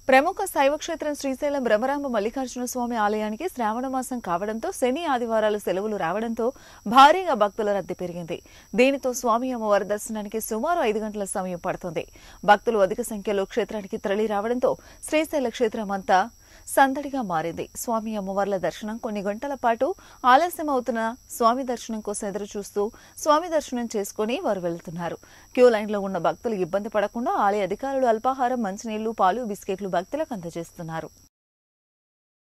ప్రముఖ శైవ క్షేత్రం శ్రీశైలం బ్రహ్మరాంబ మల్లికార్జున స్వామి ఆలయానికి శ్రావణ మాసం కావడంతో శని ఆదివారాలు సెలవులు రావడంతో భారీగా భక్తుల రద్దీ పెరిగింది దీనితో స్వామి అమ్మవారి దర్శనానికి సుమారు ఐదు గంటల సమయం పడుతుంది భక్తులు అధిక సంఖ్యలో క్షేత్రానికి తరలి రావడంతో శ్రీశైల క్షేత్రం అంతా సందడిగా మారింది స్వామి అమ్మవార్ల దర్శనం కొన్ని గంటల పాటు ఆలస్యం అవుతున్న స్వామి దర్శనం కోసం ఎదురు చూస్తూ స్వామి దర్శనం చేసుకుని వారు వెళ్తున్నారు క్యూ లైన్లో ఉన్న భక్తులు ఇబ్బంది పడకుండా ఆలయ అధికారులు అల్పాహారం మంచినీళ్లు పాలు బిస్కెట్లు భక్తులకు అందజేస్తున్నారు